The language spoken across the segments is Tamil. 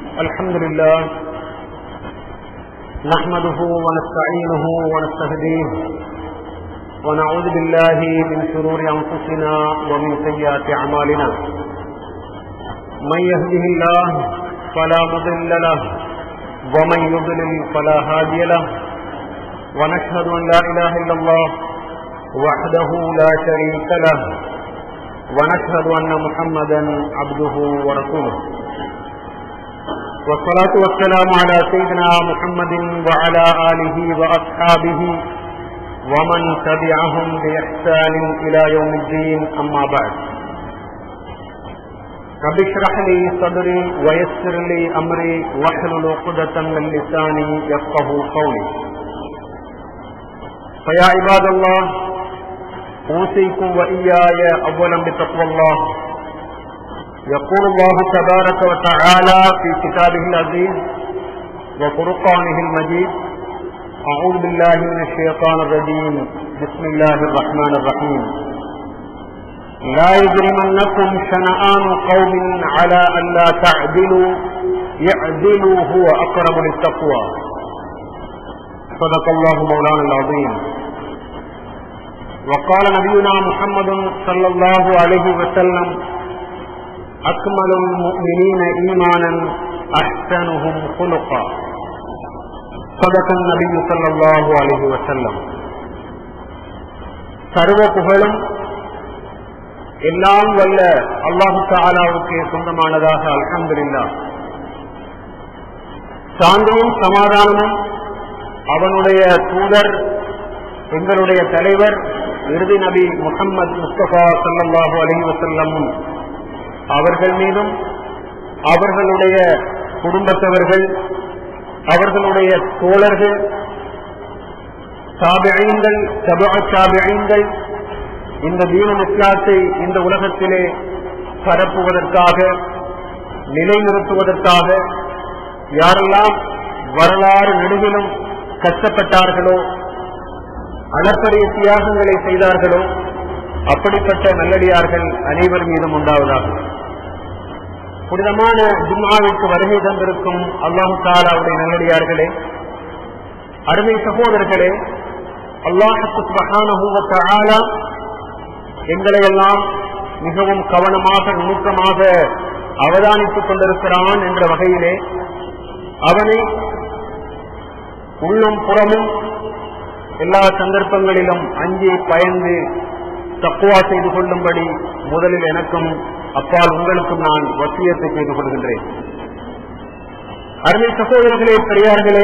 الحمد لله نحمده ونستعينه ونستهديه ونعوذ بالله من شرور أنفسنا ومن سيئات أعمالنا من يهده الله فلا مضل له ومن يضلل فلا هادي له ونشهد أن لا إله إلا الله وحده لا شريك له ونشهد أن محمدا عبده ورسوله والصلاة والسلام على سيدنا محمد وعلى آله وأصحابه ومن تبعهم بإحسان إلى يوم الدين أما بعد رب اشرح لي صدري ويسر لي أمري واحلل عقدة من لساني يفقه قولي فيا عباد الله أوصيكم وإياي أولا بتقوى الله يقول الله تبارك وتعالى في كتابه العزيز وفرقانه المجيد أعوذ بالله من الشيطان الرجيم بسم الله الرحمن الرحيم لا يجرمنكم شنآن قوم على ألا تعدلوا يعدلوا هو أقرب للتقوى صدق الله مولانا العظيم وقال نبينا محمد صلى الله عليه وسلم أكمل المؤمنين إيمانا أحسنهم خلقا صدق النبي صلى الله عليه وسلم சர்வ புகழும் எல்லாம் வல்ல அல்லாஹு தாலாவுக்கு சொந்தமானதாக அல்ஹம்துலில்லா சாந்தியும் சமாதானமும் அவனுடைய தூதர் எங்களுடைய தலைவர் இறுதி நபி முகமது முஸ்தபா சல்லாஹு அலி வசல்லமும் அவர்கள் மீதும் அவர்களுடைய குடும்பத்தவர்கள் அவர்களுடைய தோழர்கள் சாபியங்கள் சாபியங்கள் இந்த தீன இஸ்லாத்தை இந்த உலகத்திலே பரப்புவதற்காக நிலைநிறுத்துவதற்காக யாரெல்லாம் வரலாறு நெடுகிலும் கஷ்டப்பட்டார்களோ அளப்பரிய தியாகங்களை செய்தார்களோ அப்படிப்பட்ட நல்லடியார்கள் அனைவர் மீதும் உண்டாவதாக புனிதமான ஜும்மாவிற்கு வருகை தந்திருக்கும் அல்லாஹு தாலாவுடைய நல்லடியார்களே அருமை சகோதரர்களே அல்லாஹு எங்களை எல்லாம் மிகவும் கவனமாக நுணுக்கமாக அவதானித்துக் கொண்டிருக்கிறான் என்ற வகையிலே அவனை உள்ளும் புறமும் எல்லா சந்தர்ப்பங்களிலும் அஞ்சி பயந்து தக்குவா செய்து கொள்ளும்படி முதலில் எனக்கும் அப்பால் உங்களுக்கும் நான் வசியத்தை செய்து கொள்கின்றேன் அருமை சகோதரர்களே பெரியார்களே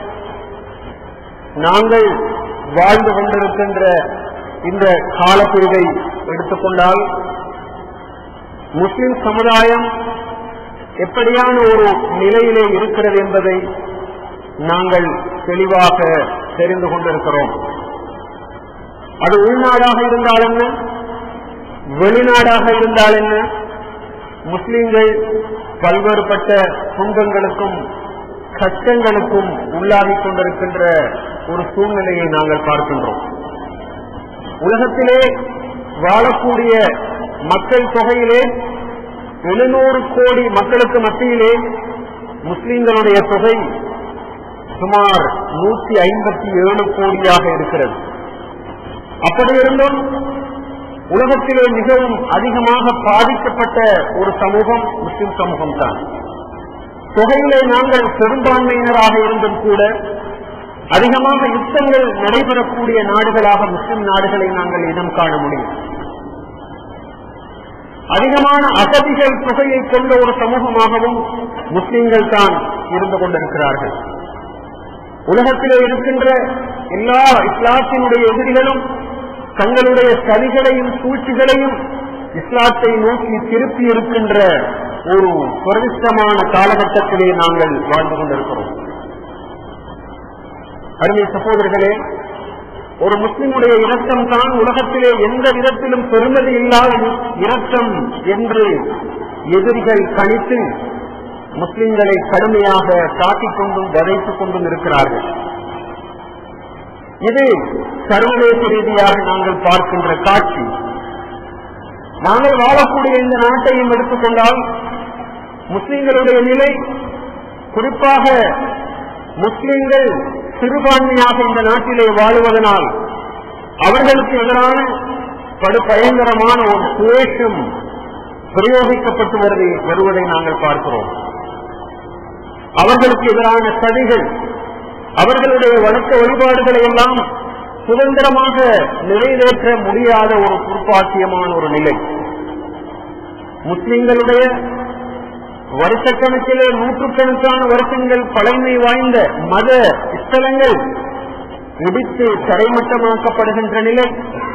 நாங்கள் வாழ்ந்து கொண்டிருக்கின்ற இந்த காலப்பிரிவை எடுத்துக்கொண்டால் முஸ்லிம் சமுதாயம் எப்படியான ஒரு நிலையிலே இருக்கிறது என்பதை நாங்கள் தெளிவாக தெரிந்து கொண்டிருக்கிறோம் அது உள்நாடாக இருந்தால் என்ன வெளிநாடாக இருந்தால் என்ன முஸ்லிம்கள் பல்வேறுபட்ட துன்பங்களுக்கும் கஷ்டங்களுக்கும் உள்ளாகிக் கொண்டிருக்கின்ற ஒரு சூழ்நிலையை நாங்கள் பார்க்கின்றோம் உலகத்திலே வாழக்கூடிய மக்கள் தொகையிலே எழுநூறு கோடி மக்களுக்கு மத்தியிலே முஸ்லிம்களுடைய தொகை சுமார் நூற்றி ஐம்பத்தி ஏழு கோடியாக இருக்கிறது அப்படி இருந்தும் உலகத்திலே மிகவும் அதிகமாக பாதிக்கப்பட்ட ஒரு சமூகம் முஸ்லிம் சமூகம் தான் தொகையிலே நாங்கள் பெரும்பான்மையினராக இருந்தும் கூட அதிகமாக யுத்தங்கள் நடைபெறக்கூடிய நாடுகளாக முஸ்லிம் நாடுகளை நாங்கள் இனம் காண முடியும் அதிகமான அகதிகள் தொகையை கொண்ட ஒரு சமூகமாகவும் முஸ்லிம்கள் தான் இருந்து கொண்டிருக்கிறார்கள் உலகத்திலே இருக்கின்ற எல்லா இஸ்லாத்தினுடைய எதிரிகளும் தங்களுடைய சதிகளையும் சூழ்ச்சிகளையும் இஸ்லாத்தை நோக்கி திருப்பி இருக்கின்ற ஒரு துரதிஷ்டமான காலகட்டத்திலே நாங்கள் வாழ்ந்து கொண்டிருக்கிறோம் அருமை சகோதரர்களே ஒரு முஸ்லிமுடைய இரக்கம் தான் உலகத்திலே எந்த விதத்திலும் பெருமதி இல்லாத இரக்கம் என்று எதிரிகள் கணித்து முஸ்லிம்களை கடுமையாக காட்டிக் கொண்டும் வதைத்துக் கொண்டும் இருக்கிறார்கள் இது சர்வதேச ரீதியாக நாங்கள் பார்க்கின்ற காட்சி நாங்கள் வாழக்கூடிய இந்த நாட்டையும் எடுத்துக்கொண்டால் முஸ்லிம்களுடைய நிலை குறிப்பாக முஸ்லிம்கள் சிறுபான்மையாக இந்த நாட்டிலே வாழுவதனால் அவர்களுக்கு எதிரான படு பயங்கரமான ஒரு சுவேஷம் பிரயோகிக்கப்பட்டு வருவதை வருவதை நாங்கள் பார்க்கிறோம் அவர்களுக்கு எதிரான சதிகள் அவர்களுடைய வழக்க வழிபாடுகளை எல்லாம் சுதந்திரமாக நிறைவேற்ற முடியாத ஒரு துர்ப்பாக்கியமான ஒரு நிலை முஸ்லிம்களுடைய வருஷக்கணக்கிலே நூற்றுக்கணக்கான வருஷங்கள் பழமை வாய்ந்த மத ஸ்தலங்கள் இடித்து தரைமட்டமாக்கப்படுகின்ற நிலை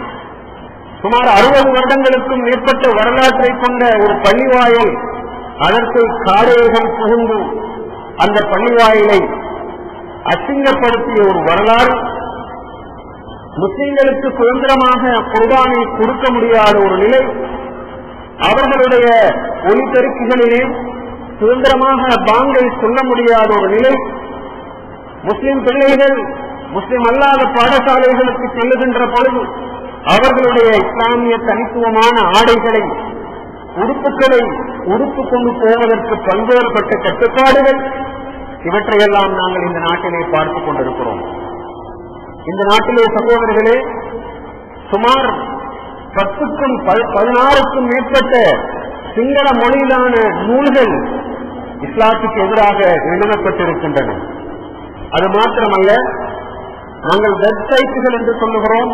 சுமார் அறுபது வருடங்களுக்கும் மேற்பட்ட வரலாற்றை கொண்ட ஒரு பள்ளிவாயல் அதற்கு காடைகள் புகுந்து அந்த பள்ளிவாயலை அசிங்கப்படுத்திய ஒரு வரலாறு முஸ்லிம்களுக்கு சுதந்திரமாக குர்பானை கொடுக்க முடியாத ஒரு நிலை அவர்களுடைய ஒலிபெருக்கிகளிலே சுதந்திரமாக பாங்கை சொல்ல முடியாத ஒரு நிலை முஸ்லிம் பிள்ளைகள் முஸ்லிம் அல்லாத பாடசாலைகளுக்கு செல்லுகின்ற பொழுது அவர்களுடைய இஸ்லாமிய தனித்துவமான ஆடைகளை உடுப்புகளை உடுப்பு கொண்டு போவதற்கு பல்வேறுபட்ட கட்டுப்பாடுகள் இவற்றையெல்லாம் நாங்கள் இந்த நாட்டிலே பார்த்துக் கொண்டிருக்கிறோம் இந்த நாட்டிலே சகோதரர்களே சுமார் பத்துக்கும் பதினாறுக்கும் மேற்பட்ட சிங்கள மொழியிலான நூல்கள் இஸ்லாத்துக்கு எதிராக எழுதப்பட்டிருக்கின்றன அது மாத்திரமல்ல நாங்கள் வெப்சைட்டுகள் என்று சொல்லுகிறோம்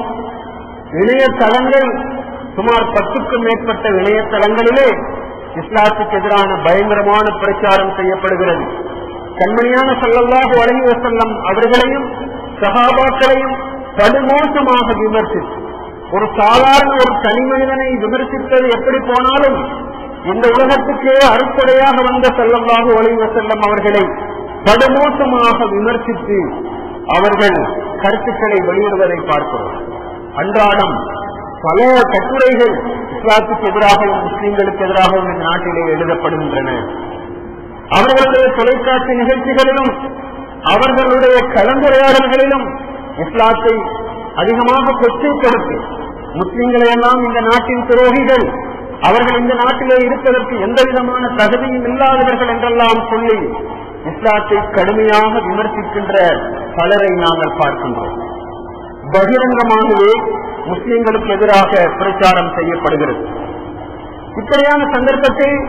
இணையதளங்கள் சுமார் பத்துக்கும் மேற்பட்ட இணையதளங்களிலே இஸ்லாத்துக்கு எதிரான பயங்கரமான பிரச்சாரம் செய்யப்படுகிறது கண்மணியான சல்லல்லாஹு அலஹி வசல்லம் அவர்களையும் சகாபாக்களையும் படுமோசமாக விமர்சித்து ஒரு சாதாரண ஒரு தனி மனிதனை விமர்சித்தது எப்படி போனாலும் இந்த உலகத்துக்கே அறுப்படையாக வந்த செல்லமாக ஒளிவ செல்லம் அவர்களை படுமோசமாக விமர்சித்து அவர்கள் கருத்துக்களை வெளியிடுவதை பார்க்கிறோம் அன்றாடம் பல கட்டுரைகள் இஸ்லாத்துக்கு எதிராகவும் முஸ்லிம்களுக்கு எதிராகவும் இந்த நாட்டிலே எழுதப்படுகின்றன அவர்களுடைய தொலைக்காட்சி நிகழ்ச்சிகளிலும் அவர்களுடைய கலந்துரையாடல்களிலும் இஸ்லாத்தை அதிகமாக கொச்சைப்படுத்தி முஸ்லிம்களை எல்லாம் இந்த நாட்டின் துரோகிகள் அவர்கள் இந்த நாட்டிலே இருப்பதற்கு எந்த விதமான தகுதியும் இல்லாதவர்கள் என்றெல்லாம் சொல்லி இஸ்லாத்தை கடுமையாக விமர்சிக்கின்ற பலரை நாங்கள் பார்க்கின்றோம் பகிரங்கமாகவே முஸ்லிம்களுக்கு எதிராக பிரச்சாரம் செய்யப்படுகிறது இப்படியான சந்தர்ப்பத்தில்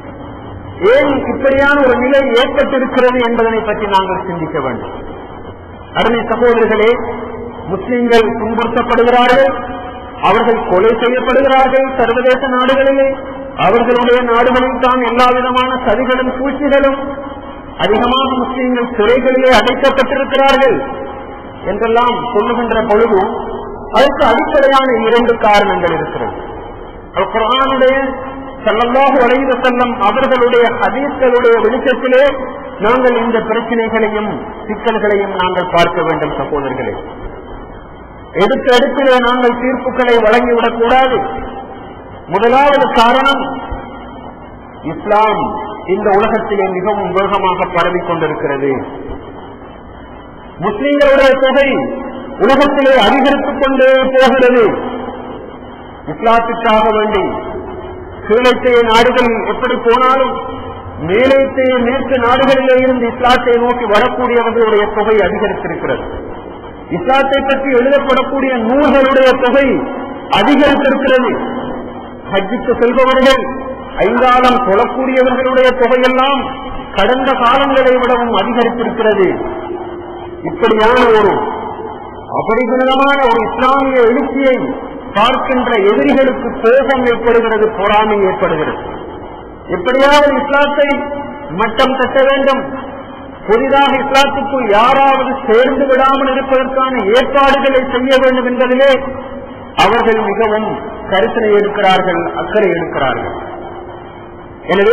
ஏன் இப்படியான ஒரு நிலை ஏற்பட்டிருக்கிறது என்பதனை பற்றி நாங்கள் சிந்திக்க வேண்டும் அருமை சகோதரர்களே முஸ்லிம்கள் துன்புறுத்தப்படுகிறார்கள் அவர்கள் கொலை செய்யப்படுகிறார்கள் சர்வதேச நாடுகளிலே அவர்களுடைய நாடுகளில் தான் எல்லா விதமான சதிகளும் சூழ்ச்சிகளும் அதிகமாக முஸ்லிம்கள் சிறைகளிலே அடைக்கப்பட்டிருக்கிறார்கள் என்றெல்லாம் சொல்லுகின்ற பொழுது அதற்கு அடிப்படையான இரண்டு காரணங்கள் இருக்கிறது குரானுடைய செல்லமாக வளைந்த செல்லம் அவர்களுடைய ஹதீஸ்களுடைய வெளிச்சத்திலே நாங்கள் இந்த பிரச்சனைகளையும் சிக்கல்களையும் நாங்கள் பார்க்க வேண்டும் சகோதரர்களே எடுத்த எடுப்பிலே நாங்கள் தீர்ப்புகளை வழங்கிவிடக் கூடாது முதலாவது காரணம் இஸ்லாம் இந்த உலகத்திலே மிகவும் வேகமாக பரவிக் கொண்டிருக்கிறது முஸ்லிம்களுடைய தொகை உலகத்திலே அதிகரித்துக் கொண்டே போகிறது இஸ்லாத்திற்காக வேண்டி கீழத்தைய நாடுகள் எப்படி போனாலும் மேலேத்தைய மேற்கு நாடுகளிலே இருந்து இஸ்லாத்தை நோக்கி வரக்கூடியவர்களுடைய தொகை அதிகரித்திருக்கிறது இஸ்லாத்தை பற்றி எழுதப்படக்கூடிய நூல்களுடைய தொகை அதிகரித்திருக்கிறது ஹஜ்ஜுக்கு செல்பவர்கள் ஐந்தாளம் தொழக்கூடியவர்களுடைய தொகையெல்லாம் கடந்த காலங்களை விடவும் அதிகரித்திருக்கிறது இப்படியான ஒரு அபரிமிதமான ஒரு இஸ்லாமிய எழுச்சியை பார்க்கின்ற எதிரிகளுக்கு கோபம் ஏற்படுகிறது பொறாமை ஏற்படுகிறது எப்படியாவது இஸ்லாத்தை மட்டம் தட்ட வேண்டும் புதிதாக இஸ்லாத்துக்குள் யாராவது சேர்ந்து விடாமல் இருப்பதற்கான ஏற்பாடுகளை செய்ய வேண்டும் என்பதிலே அவர்கள் மிகவும் கருத்தனை எடுக்கிறார்கள் அக்கறை எடுக்கிறார்கள் எனவே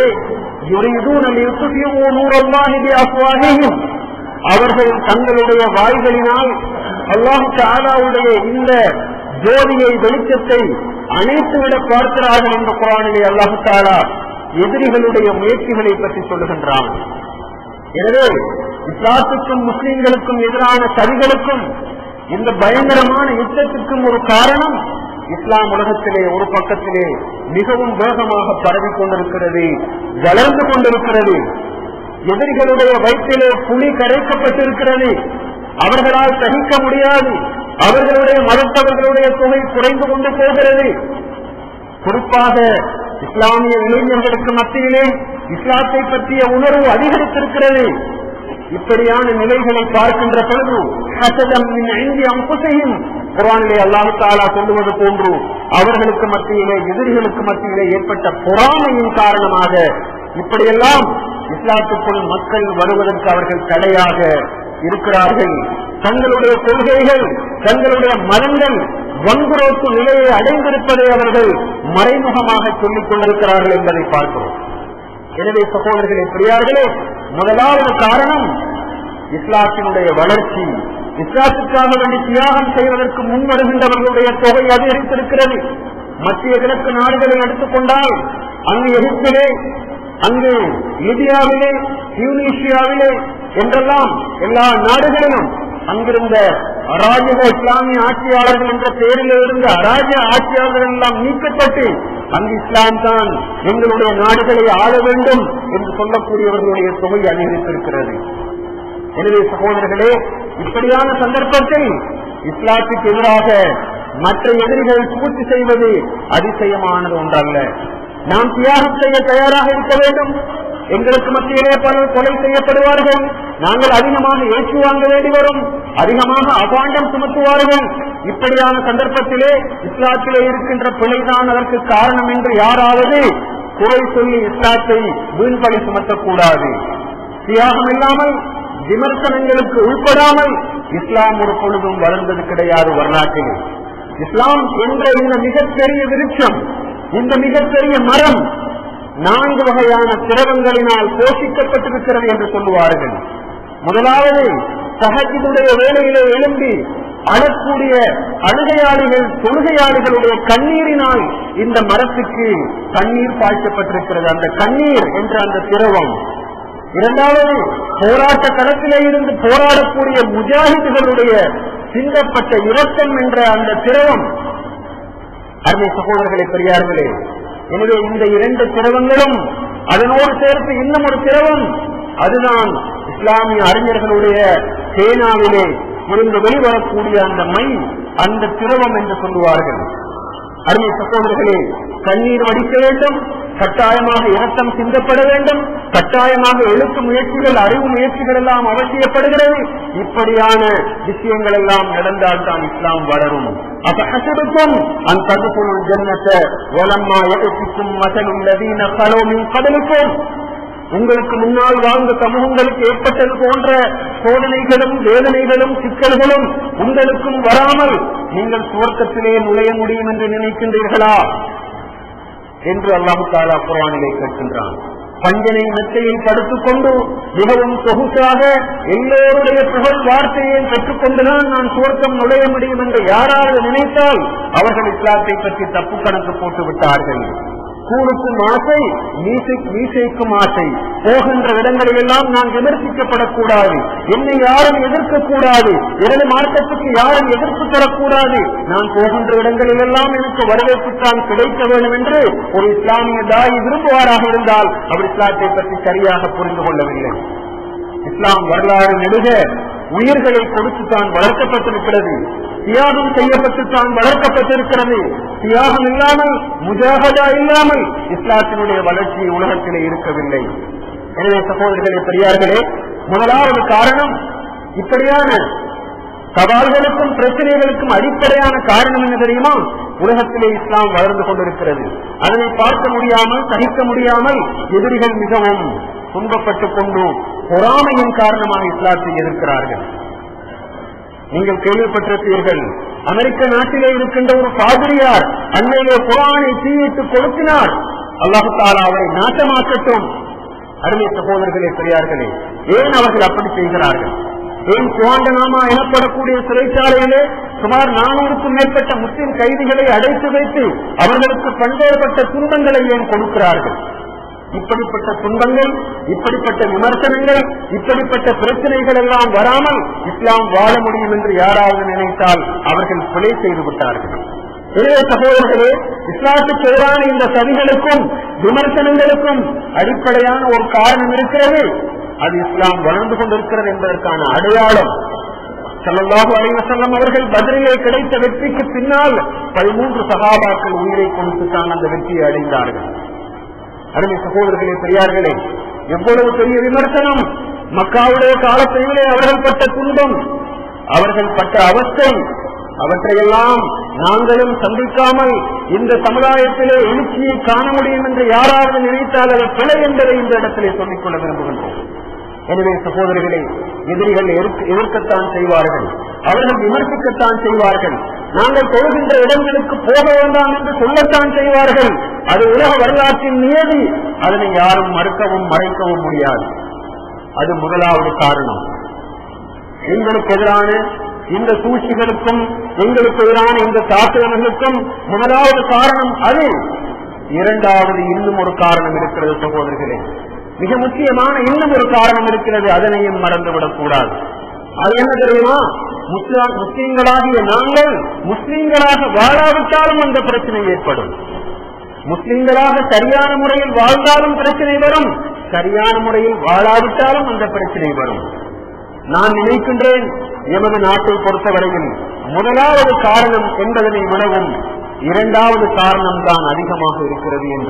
அவர்கள் தங்களுடைய வாய்களினால் அல்லாஹ் தாலாவுடைய இந்த ஜோதியை வெளிச்சத்தை அணைத்துவிட பார்க்கிறார்கள் என்ற குரானிலே அல்லாஹு தாலா எதிரிகளுடைய முயற்சிகளை பற்றி சொல்லுகின்றான் எனவே இஸ்லாத்துக்கும் முஸ்லிம்களுக்கும் எதிரான சதிகளுக்கும் இந்த பயங்கரமான யுத்தத்துக்கும் ஒரு காரணம் இஸ்லாம் உலகத்திலே ஒரு பக்கத்திலே மிகவும் வேகமாக பரவி கொண்டிருக்கிறது வளர்ந்து கொண்டிருக்கிறது எதிரிகளுடைய வயிற்றிலே புலி கரைக்கப்பட்டிருக்கிறது அவர்களால் சகிக்க முடியாது அவர்களுடைய மதத்தவர்களுடைய தொகை குறைந்து கொண்டு போகிறது குறிப்பாக இஸ்லாமிய இளைஞர்களுக்கு மத்தியிலே இஸ்லாத்தை பற்றிய உணர்வு அதிகரித்திருக்கிறது இப்படியான நிலைகளை பார்க்கின்ற பொழுது ஹசதம் ஐந்து அம்புசையும் குரானிலே அல்லாஹு தாலா சொல்லுவது போன்று அவர்களுக்கு மத்தியிலே எதிரிகளுக்கு மத்தியிலே ஏற்பட்ட பொறாமையின் காரணமாக இப்படியெல்லாம் இஸ்லாத்துக்குள் மக்கள் வருவதற்கு அவர்கள் தடையாக இருக்கிறார்கள் தங்களுடைய கொள்கைகள் தங்களுடைய மதங்கள் வங்குரோத்து நிலையை அடைந்திருப்பதை அவர்கள் மறைமுகமாக சொல்லிக் கொண்டிருக்கிறார்கள் என்பதை பார்க்கிறோம் எனவே சகோதரர்களே பெரியார்களே முதலாவது காரணம் இஸ்லாத்தினுடைய வளர்ச்சி இஸ்லாத்துக்காக வேண்டி தியாகம் செய்வதற்கு முன் வருகின்றவர்களுடைய தொகை அதிகரித்திருக்கிறது மத்திய கிழக்கு நாடுகளை எடுத்துக்கொண்டால் அங்கு எகிப்திலே அங்கு லிபியாவிலே டியூனிஷியாவிலே என்றெல்லாம் எல்லா நாடுகளிலும் அங்கிருந்த அராஜக இஸ்லாமிய ஆட்சியாளர்கள் என்ற பெயரில் இருந்த அராஜக ஆட்சியாளர்கள் எல்லாம் நீக்கப்பட்டு அங்கு இஸ்லாம் தான் எங்களுடைய நாடுகளை ஆள வேண்டும் என்று சொல்லக்கூடியவர்களுடைய தொகை அதிகரித்திருக்கிறது எனவே சகோதரர்களே இப்படியான சந்தர்ப்பத்தில் இஸ்லாத்துக்கு எதிராக மற்ற எதிரிகள் பூர்த்தி செய்வது அதிசயமானது ஒன்றல்ல நாம் தியாகம் செய்ய தயாராக இருக்க வேண்டும் எங்களுக்கு மத்தியிலே பலர் கொலை செய்யப்படுவார்கள் நாங்கள் அதிகமாக ஏற்று வாங்க வேண்டி வரும் அதிகமாக அபாண்டம் சுமத்துவார்கள் இப்படியான சந்தர்ப்பத்திலே இஸ்லாத்திலே இருக்கின்ற பிழைதான் அதற்கு காரணம் என்று யாராவது குறை சொல்லி இஸ்லாத்தை வீண்பலி சுமத்தக்கூடாது தியாகம் இல்லாமல் விமர்சனங்களுக்கு உட்படாமல் இஸ்லாம் ஒரு பொழுதும் வளர்ந்தது கிடையாது வரலாற்றில் இஸ்லாம் என்ற இந்த மிகப்பெரிய விருட்சம் இந்த மிகப்பெரிய மரம் நான்கு வகையான திரவங்களினால் போஷிக்கப்பட்டிருக்கிறது என்று சொல்லுவார்கள் முதலாவது சகஜினுடைய வேலையிலே எழும்பி அழக்கூடிய அழுகையாளிகள் தொழுகையாளிகளுடைய கண்ணீரினால் இந்த மரத்துக்கு தண்ணீர் பாய்ச்சப்பட்டிருக்கிறது அந்த கண்ணீர் என்ற அந்த திரவம் இரண்டாவது போராட்ட களத்திலே இருந்து போராடக்கூடிய முஜாஹிதுகளுடைய சிந்தப்பட்ட இரத்தம் என்ற அந்த திரவம் அருமை சகோதரர்களே பெரியார்களே எனவே இந்த இரண்டு திரவங்களும் அதனோடு சேர்த்து இன்னும் ஒரு திரவம் அதுதான் இஸ்லாமிய அறிஞர்களுடைய சேனாவிலே இருந்து வெளிவரக்கூடிய அந்த மை அந்த திரவம் என்று சொல்லுவார்கள் அருமை சகோதரர்களே கண்ணீர் வடிக்க வேண்டும் கட்டாயமாக இரத்தம் சிந்தப்பட வேண்டும் கட்டாயமாக எழுத்து முயற்சிகள் அறிவு முயற்சிகள் எல்லாம் அவசியப்படுகிறது இப்படியான விஷயங்கள் எல்லாம் நடந்தால் தான் இஸ்லாம் வளரும் அப்ப ஹசடுக்கும் அந்த தகுப்புள் ஜன்னத்தை வளம்மா எதிர்க்கும் மசலும் நவீன கலோமின் கடலுக்கும் உங்களுக்கு முன்னால் வாழ்ந்த சமூகங்களுக்கு ஏற்பட்டது போன்ற சோதனைகளும் வேதனைகளும் சிக்கல்களும் உங்களுக்கும் வராமல் நீங்கள் சுவர்க்கத்திலே நுழைய முடியும் என்று நினைக்கின்றீர்களா என்று அல்லாஹு தாலா குரானிலே கேட்கின்றான் பஞ்சனை மெத்தையில் படுத்துக் கொண்டு மிகவும் சொகுசாக எல்லோருடைய புகழ் வார்த்தையை பெற்றுக்கொண்டுதான் நான் சுவர்க்கம் நுழைய முடியும் என்று யாராவது நினைத்தால் அவர்கள் இஸ்லாத்தை பற்றி தப்பு கணக்கு போட்டு விட்டார்கள் கூறுக்கும் ஆசை மீசைக்கும் ஆசை போகின்ற இடங்களில் எல்லாம் நான் விமர்சிக்கப்படக்கூடாது என்னை யாரும் எதிர்க்கக்கூடாது எனது மார்க்கத்துக்கு யாரும் எதிர்ப்பு தரக்கூடாது நான் போகின்ற இடங்களில் எல்லாம் எனக்கு வரவேற்புத்தான் கிடைக்க வேண்டும் என்று ஒரு இஸ்லாமிய தாய் விரும்புவாராக இருந்தால் அவர் இஸ்லாத்தை பற்றி சரியாக புரிந்து கொள்ளவில்லை இஸ்லாம் வரலாறு நெடுக உயிர்களை கொடுத்து தான் வளர்க்கப்பட்டிருக்கிறது தியாகம் செய்யப்பட்டு தான் வளர்க்கப்பட்டிருக்கிறது தியாகம் இல்லாமல் முஜாகதா இல்லாமல் இஸ்லாத்தினுடைய வளர்ச்சி உலகத்திலே இருக்கவில்லை எனவே சகோதரர்களே பெரியார்களே முதலாவது காரணம் இப்படியான சவால்களுக்கும் பிரச்சனைகளுக்கும் அடிப்படையான காரணம் என்ன தெரியுமா உலகத்திலே இஸ்லாம் வளர்ந்து கொண்டிருக்கிறது அதனை பார்க்க முடியாமல் சகிக்க முடியாமல் எதிரிகள் மிகவும் துன்பப்பட்டுக் கொண்டு பொறாமையின் காரணமாக இஸ்லாத்தை எதிர்க்கிறார்கள் நீங்கள் கேள்விப்பட்டிருப்பீர்கள் அமெரிக்க நாட்டிலே இருக்கின்ற ஒரு பாதிரியார் அன்னையிலே குரானை தீயிட்டு கொடுத்தினார் அல்லாஹு தாலா அவரை நாட்டமாக்கட்டும் அருமை சகோதரர்களே பெரியார்களே ஏன் அவர்கள் அப்படி செய்கிறார்கள் ஏன் குவாண்டனாமா எனப்படக்கூடிய சிறைச்சாலையிலே சுமார் நானூறுக்கும் மேற்பட்ட முஸ்லிம் கைதிகளை அடைத்து வைத்து அவர்களுக்கு பல்வேறுபட்ட துன்பங்களை ஏன் கொடுக்கிறார்கள் இப்படிப்பட்ட துன்பங்கள் இப்படிப்பட்ட விமர்சனங்கள் இப்படிப்பட்ட பிரச்சனைகள் எல்லாம் வராமல் இஸ்லாம் வாழ முடியும் என்று யாராவது நினைத்தால் அவர்கள் கொலை செய்து விட்டார்கள் எனவே சகோதரர்களே இஸ்லாத்துக்கு எதிரான இந்த சதிகளுக்கும் விமர்சனங்களுக்கும் அடிப்படையான ஒரு காரணம் இருக்கிறது அது இஸ்லாம் வளர்ந்து கொண்டிருக்கிறது என்பதற்கான அடையாளம் ஸல்லல்லாஹு அலைஹி வஸல்லம் அவர்கள் பதிலே கிடைத்த வெற்றிக்கு பின்னால் பதிமூன்று சகாபாக்கள் உயிரை கொடுத்து தான் அந்த வெற்றியை அடைந்தார்கள் அருமை சகோதரர்களே பெரியார்களே எவ்வளவு பெரிய விமர்சனம் மக்காவுடைய காலத்திலே அவர்கள் பட்ட துன்பம் அவர்கள் பட்ட அவஸ்தை அவற்றையெல்லாம் நாங்களும் சந்திக்காமல் இந்த சமுதாயத்திலே எழுச்சியை காண முடியும் என்று யாராவது நினைத்தால் அது பிழை என்பதை இந்த இடத்திலே சொல்லிக்கொள்ள விரும்புகின்றோம் எனவே சகோதரர்களே எதிரிகள் எதிர்க்க- எதிர்க்கத்தான் செய்வார்கள் அவர்கள் விமர்சிக்கத்தான் செய்வார்கள் நாங்கள் தொழுகின்ற இடங்களுக்கு போக வேண்டாம் என்று சொல்லத்தான் செய்வார்கள் அது உலக வரலாற்றின் நியதி அதனை யாரும் மறுக்கவும் மறைக்கவும் முடியாது அது முதலாவது காரணம் எங்களுக்கு எதிரான இந்த சூழ்ச்சிகளுக்கும் எங்களுக்கு எதிரான இந்த தாக்குதல்களுக்கும் முதலாவது காரணம் அது இரண்டாவது இன்னும் ஒரு காரணம் இருக்கிறது சகோதரர்களே மிக முக்கியமான இன்னும் ஒரு காரணம் இருக்கிறது அதனையும் மறந்துவிடக் கூடாது அது என்ன தெரியுமா முஸ்லா- முஸ்லிம்களாகிய நாங்கள் முஸ்லிம்களாக வாழாவிட்டாலும் அந்த பிரச்சனை ஏற்படும் முஸ்லிம்களாக சரியான முறையில் வாழ்ந்தாலும் பிரச்சனை வரும் சரியான முறையில் வாழாவிட்டாலும் அந்த பிரச்சனை வரும் நான் நினைக்கின்றேன் எமது நாட்டை பொறுத்தவரையில் முதலாவது காரணம் என்பதனை விடவும் இரண்டாவது காரணம் தான் அதிகமாக இருக்கிறது என்று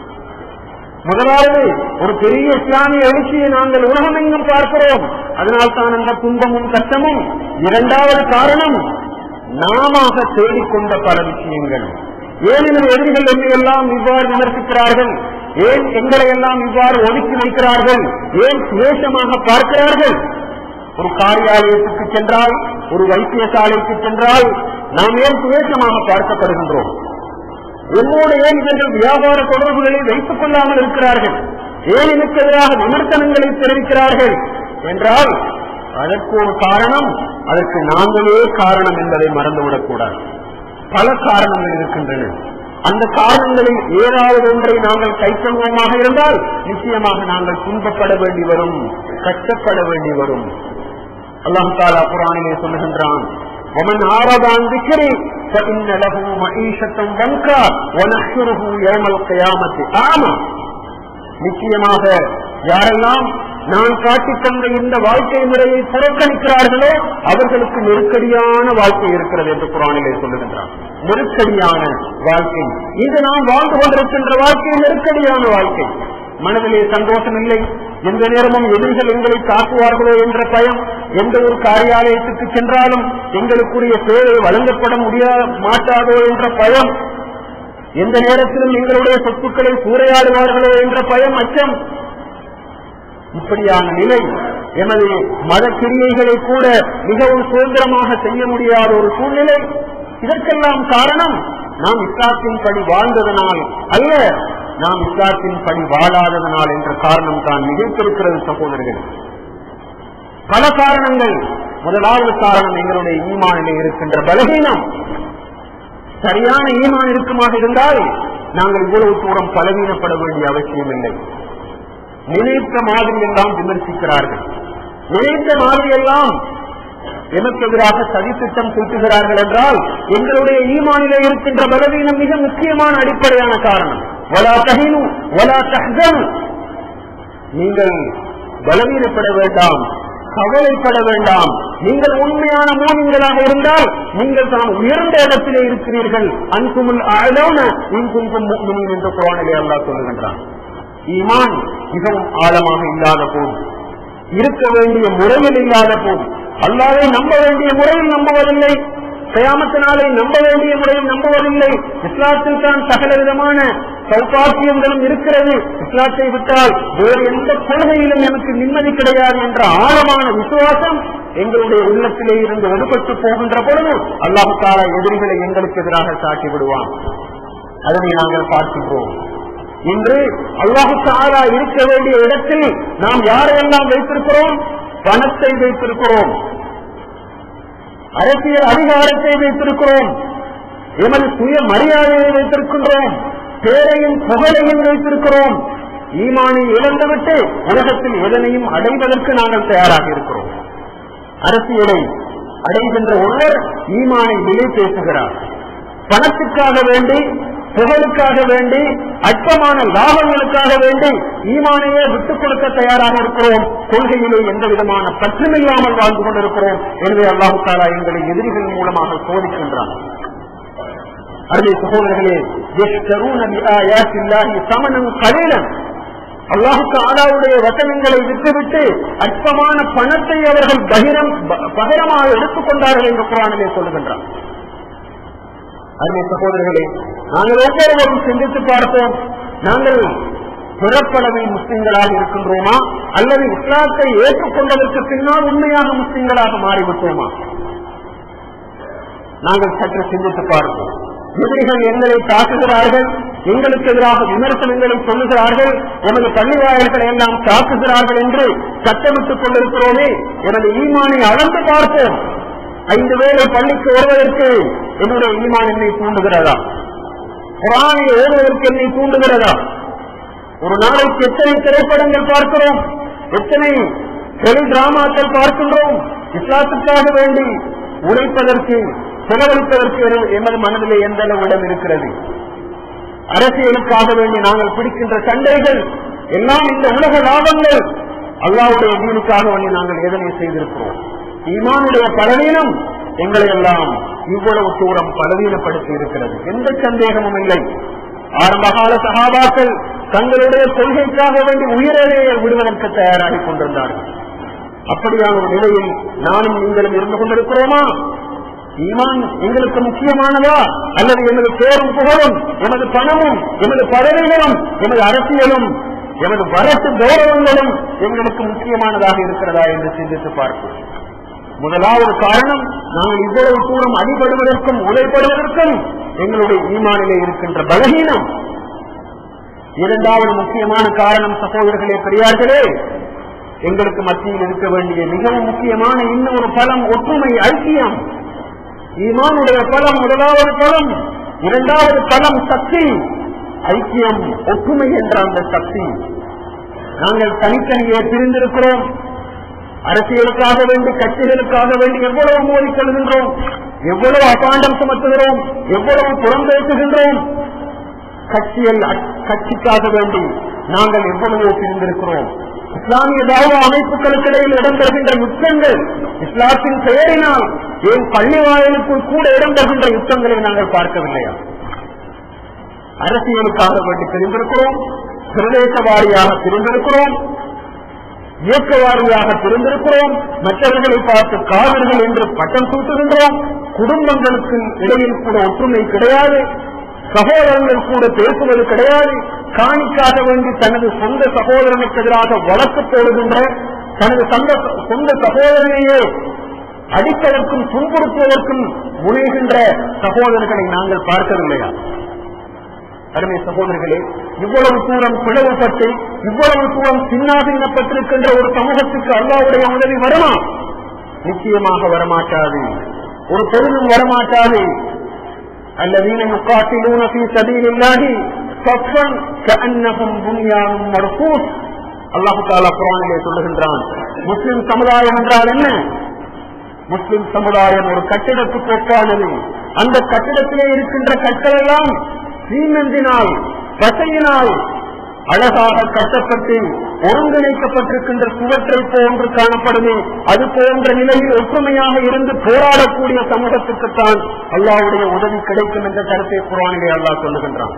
முதலாவது ஒரு பெரிய இஸ்லாமிய எழுச்சியை நாங்கள் உலகமெங்கும் பார்க்கிறோம் அதனால் தான் அந்த துன்பமும் கஷ்டமும் இரண்டாவது காரணம் நாம தேடிக்கொண்ட பல விஷயங்கள் ஏன் எங்கள் எதிரிகள் என்னை எல்லாம் இவ்வாறு விமர்சிக்கிறார்கள் ஏன் எங்களை எல்லாம் இவ்வாறு ஒதுக்கி வைக்கிறார்கள் ஏன் சுவேஷமாக பார்க்கிறார்கள் ஒரு காரியாலயத்துக்கு சென்றால் ஒரு வைத்தியசாலைக்கு சென்றால் நாம் ஏன் சுவேஷமாக பார்க்கப்படுகின்றோம் என்னோடு ஏன் இவர்கள் வியாபார தொடர்புகளை வைத்துக் கொள்ளாமல் இருக்கிறார்கள் ஏன் எனக்கு எதிராக விமர்சனங்களை தெரிவிக்கிறார்கள் என்றால் அதற்கு ஒரு காரணம் அதற்கு நாங்களே காரணம் என்பதை மறந்துவிடக்கூடாது பல காரணங்கள் இருக்கின்றன அந்த காரணங்களில் ஏதாவது ஒன்றை நாங்கள் கைக்கொள்வோமாக இருந்தால் நிச்சயமாக நாங்கள் துன்பப்பட வேண்டி வரும் கஷ்டப்பட வேண்டி வரும் அல்லாஹ் தாலா குரானிலே சொல்லுகின்றான் ومن أعرض عن ذكري فإن له معيشة ضنكا ونحشره يوم القيامة أعمى நிச்சயமாக யாரெல்லாம் நான் காட்டித் தந்த இந்த வாழ்க்கை முறையை புறக்கணிக்கிறார்களோ அவர்களுக்கு நெருக்கடியான வாழ்க்கை இருக்கிறது என்று குரானிலே சொல்லுகின்றார் நெருக்கடியான வாழ்க்கை இது நாம் வாழ்ந்து கொண்டிருக்கின்ற வாழ்க்கை நெருக்கடியான வாழ்க்கை மனதிலே சந்தோஷம் இல்லை எந்த நேரமும் எதிரிகள் எங்களை தாக்குவார்களோ என்ற பயம் எந்த ஒரு காரியாலயத்துக்கு சென்றாலும் எங்களுக்குரிய சேவை வழங்கப்பட முடியா மாட்டாதோ என்ற பயம் எந்த நேரத்திலும் எங்களுடைய சொத்துக்களை சூறையாடுவார்களோ என்ற பயம் அச்சம் இப்படியான நிலை எமது மத கிரியைகளை கூட மிகவும் சுதந்திரமாக செய்ய முடியாத ஒரு சூழ்நிலை இதற்கெல்லாம் காரணம் நாம் இஸ்லாத்தின் படி வாழ்ந்ததனால் அல்ல நாம் இஸ்லாத்தின் படி வாழாததனால் என்ற காரணம் தான் மிகைத்திருக்கிறது சகோதரர்கள் பல காரணங்கள் முதலாவது காரணம் எங்களுடைய ஈமானிலே இருக்கின்ற பலகீனம் சரியான ஈமான் இருக்குமாக இருந்தால் நாங்கள் இவ்வளவு தூரம் பலவீனப்பட வேண்டிய அவசியம் இல்லை நினைத்த மாதிரி எல்லாம் விமர்சிக்கிறார்கள் நினைத்த மாதிரி எல்லாம் எமக்கு எதிராக சதித்திட்டம் தீட்டுகிறார்கள் என்றால் எங்களுடைய ஈமானிலே இருக்கின்ற பலவீனம் மிக முக்கியமான அடிப்படையான காரணம் வலா தகினு வலா தஹ்சனு நீங்கள் பலவீனப்பட வேண்டாம் கவலைப்பட வேண்டாம் நீங்கள் உண்மையான மூலிங்களாக இருந்தால் நீங்கள் தான் உயர்ந்த இடத்திலே இருக்கிறீர்கள் அன்புமுல் ஆழோன இன்குங்கும் முக்மினின் என்று குரானிலே அல்லாஹ் சொல்லுகின்றான் ஈமான் மிகவும் ஆழமாக இல்லாத போது இருக்க வேண்டிய முறையில் இல்லாத போது அல்லாவை நம்ப வேண்டிய முறையில் நம்புவதில்லை கயாமத்தினாலே நம்ப வேண்டிய முறையில் நம்புவதில்லை இஸ்லாத்தில் தான் சகல விதமான சௌபாக்கியங்களும் இருக்கிறது இஸ்லாத்தை விட்டால் வேறு எந்த கொள்கையிலும் எனக்கு நிம்மதி கிடையாது என்ற ஆழமான விசுவாசம் எங்களுடைய உள்ளத்திலே இருந்து ஒடுபட்டு போகின்ற பொழுது அல்லாஹு தாலா எதிரிகளை எங்களுக்கு எதிராக சாட்டி விடுவான் அதனை நாங்கள் பார்க்கின்றோம் இன்று அல்லாஹு தாலா இருக்க வேண்டிய இடத்தில் நாம் யாரையெல்லாம் வைத்திருக்கிறோம் பணத்தை வைத்திருக்கிறோம் அரசியல் அதிகாரத்தை வைத்திருக்கிறோம் எமது சுய மரியாதையை வைத்திருக்கின்றோம் பேரையும் புகழையும் வைத்திருக்கிறோம் ஈமானை இழந்துவிட்டு உலகத்தில் எதனையும் அடைவதற்கு நாங்கள் தயாராக இருக்கிறோம் அரசியலை அடைகின்ற ஒருவர் ஈமானை விலை பேசுகிறார் பணத்துக்காக வேண்டி புகழுக்காக வேண்டி அற்பமான லாபங்களுக்காக வேண்டி ஈமானையே விட்டுக் கொடுக்க தயாராக இருக்கிறோம் கொள்கையிலே எந்த விதமான பற்றுமில்லாமல் வாழ்ந்து கொண்டிருக்கிறோம் எனவே அல்லாஹு தாலா எங்களை எதிரிகள் மூலமாக சோதிக்கின்றான் அருமை சகோதரர்களே يشترون بآيات الله ثمنا قليلا அல்லாஹுக்கு ஆலாவுடைய வசனங்களை விட்டுவிட்டு அற்பமான பணத்தை அவர்கள் பகிரம் ப- பகிரமாக எடுத்துக்கொண்டார்கள் என்று குரானிலே சொல்லுகின்றார் அருமை சகோதரர்களே நாங்கள் ஒவ்வொருவரும் சிந்தித்து பார்ப்போம் நாங்கள் பிறப்பளவில் முஸ்லிம்களாக இருக்கின்றோமா அல்லது இஸ்லாத்தை ஏற்றுக்கொண்டதற்கு பின்னால் உண்மையாக முஸ்லிம்களாக மாறிவிட்டோமா நாங்கள் சற்று சிந்தித்து பார்ப்போம் எதிரிகள் எங்களை தாக்குகிறார்கள் எங்களுக்கு எதிராக விமர்சனங்களை சொல்லுகிறார்கள் எமது பள்ளி வாயில்களை எல்லாம் தாக்குகிறார்கள் என்று சட்டமிட்டுக் கொண்டிருக்கிறோமே எனது ஈமானை அளந்து பார்ப்போம் ஐந்து வேளை பள்ளிக்கு வருவதற்கு என்னுடைய ஈமான் என்னை தூண்டுகிறதா குரானை ஓடுவதற்கு என்னை தூண்டுகிறதா ஒரு நாளைக்கு எத்தனை திரைப்படங்கள் பார்க்கிறோம் எத்தனை டெலி டிராமாக்கள் பார்க்கின்றோம் இஸ்லாத்துக்காக வேண்டி உழைப்பதற்கு செலவழிப்பதற்கு என- எமது மனதிலே எந்த அளவு இடம் இருக்கிறது அரசியலுக்காக வேண்டி நாங்கள் பிடிக்கின்ற சண்டைகள் எல்லாம் இந்த உலக லாபங்கள் அல்லாவுடைய தீனுக்காக வேண்டி நாங்கள் எதனை செய்திருக்கிறோம் ஈமானுடைய பலவீனம் எங்களை எல்லாம் இவ்வளவு தூரம் பலவீனப்படுத்தி இருக்கிறது எந்த சந்தேகமும் இல்லை ஆரம்பகால சகாபாக்கள் தங்களுடைய கொள்கைக்காக வேண்டி உயிரிழையை விடுவதற்கு தயாராகிக் கொண்டிருந்தார்கள் அப்படியான ஒரு நிலையில் நானும் நீங்களும் இருந்து கொண்டிருக்கிறோமா ஈமான் எங்களுக்கு முக்கியமானதா அல்லது எமது பேரும் புகழும் எமது பணமும் எமது பதவிகளும் எமது அரசியலும் எமது வரட்டு கௌரவங்களும் எங்களுக்கு முக்கியமானதாக இருக்கிறதா என்று சிந்தித்து பார்ப்போம் முதலாவது காரணம் நாங்கள் இவ்வளவு தூரம் அடிபடுவதற்கும் உழைப்படுவதற்கும் எங்களுடைய ஈமானிலே இருக்கின்ற பலகீனம் இரண்டாவது முக்கியமான காரணம் சகோதரர்களே பெரியார்களே எங்களுக்கு மத்தியில் இருக்க வேண்டிய மிகவும் முக்கியமான இன்னொரு பலம் ஒற்றுமை ஐக்கியம் ஈமானுடைய பலம் முதலாவது பலம் இரண்டாவது பலம் சக்தி ஐக்கியம் ஒற்றுமை என்ற அந்த சக்தி நாங்கள் தனித்தனியே பிரிந்திருக்கிறோம் அரசியலுக்காக வேண்டி கட்சிகளுக்காக வேண்டி எவ்வளவு மோதி செல்கின்றோம் எவ்வளவு அபாண்டம் சுமத்துகிறோம் எவ்வளவு புறம்பேசுகின்றோம் கட்சியல் கட்சிக்காக வேண்டி நாங்கள் எவ்வளவோ பிரிந்திருக்கிறோம் இஸ்லாமிய தாவ அமைப்புகளுக்கு இடையில் இடம்பெறுகின்ற யுத்தங்கள் இஸ்லாத்தின் பெயரினால் ஏன் பள்ளி வாயிலுக்குள் கூட இடம்பெறுகின்ற யுத்தங்களை நாங்கள் பார்க்கவில்லையா அரசியலுக்காக வேண்டி பிரிந்திருக்கிறோம் பிரதேச வாரியாக பிரிந்திருக்கிறோம் இயக்க வாரியாக பிரிந்திருக்கிறோம் மற்றவர்களை பார்த்து காவலர்கள் என்று பட்டம் சூட்டுகின்றோம் குடும்பங்களுக்கு இடையில் கூட ஒற்றுமை கிடையாது சகோதரர்கள் கூட பேசுவது கிடையாது காணிக்காக வேண்டி தனது சொந்த சகோதரனுக்கு எதிராக வழக்கு போடுகின்ற தனது சொந்த சொந்த சகோதரனையே அடிப்பதற்கும் துன்புறுத்துவதற்கும் முனைகின்ற சகோதரர்களை நாங்கள் பார்க்கவில்லையா அருமை சகோதரர்களே இவ்வளவு தூரம் பிளவுபட்டு இவ்வளவு தூரம் சின்னாதீனப்பட்டிருக்கின்ற ஒரு சமூகத்துக்கு அல்லாவுடைய உதவி வருமா நிச்சயமாக வரமாட்டாது ஒரு பொருளும் வரமாட்டாது الذين يقاتلون في سبيل الله صفا كأنهم بنيان مرصوص அல்லாஹு தாலா குரானிலே சொல்லுகின்றான் முஸ்லிம் சமுதாயம் என்றால் என்ன முஸ்லிம் சமுதாயம் ஒரு கட்டிடத்துக்கு ஒப்பானது அந்த கட்டிடத்திலே இருக்கின்ற கற்கள் எல்லாம் சீமெந்தினால் பசையினால் அழகாக கட்டப்பட்டு ஒருங்கிணைக்கப்பட்டிருக்கின்ற சுவற்றை போன்று காணப்படுமே அது போன்ற நிலையில் ஒற்றுமையாக இருந்து போராடக்கூடிய சமூகத்துக்குத்தான் அல்லாவுடைய உதவி கிடைக்கும் என்ற கருத்தை குரானிலே அல்லாஹ் சொல்லுகின்றான்